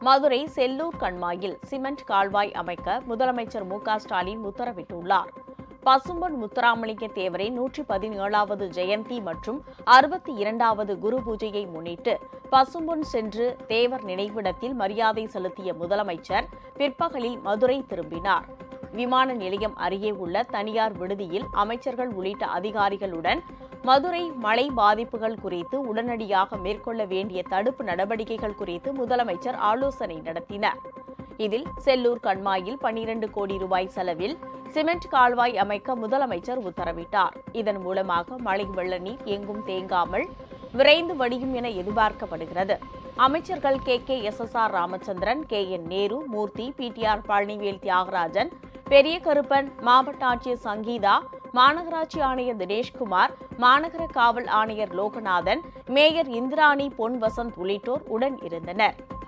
மதுரை செல்லூர் கண்மாயில் சிமெண்ட் கால்வாய் அமைக்க முதலமைச்சர் மு க ஸ்டாலின் உத்தரவிட்டுள்ளார் பசும்பொன் முத்துராமலிங்க தேவரின் நூற்றி பதினேழாவது ஜெயந்தி மற்றும் அறுபத்தி இரண்டாவது குரு பூஜையை முன்னிட்டு பசும்பொன் சென்று தேவர் நினைவிடத்தில் மரியாதை செலுத்திய முதலமைச்சர் பிற்பகலில் மதுரை திரும்பினார் விமான நிலையம் அருகே உள்ள தனியார் விடுதியில் அமைச்சர்கள் உள்ளிட்ட அதிகாரிகளுடன் மதுரை மழை பாதிப்புகள் குறித்து உடனடியாக மேற்கொள்ள வேண்டிய தடுப்பு நடவடிக்கைகள் குறித்து முதலமைச்சர் ஆலோசனை நடத்தினார் இதில் செல்லூர் கண்மாயில் பன்னிரண்டு கோடி ரூபாய் செலவில் சிமெண்ட் கால்வாய் அமைக்க முதலமைச்சர் உத்தரவிட்டார் இதன் மூலமாக மழை வெள்ள நீர் எங்கும் தேங்காமல் விரைந்து வடியும் என எதிர்பார்க்கப்படுகிறது அமைச்சர்கள் K K S S R Ramachandran K N Nehru Moorthy PTR Palanivel Thiagarajan Periya Karuppan மாவட்ட ஆட்சியர் சங்கீதா மாநகராட்சி ஆணையர் தினேஷ்குமார் மாநகர காவல் ஆணையர் லோகநாதன் மேயர் இந்திராணி பொன் வசந்த் உள்ளிட்டோர் உடன் இருந்தனர்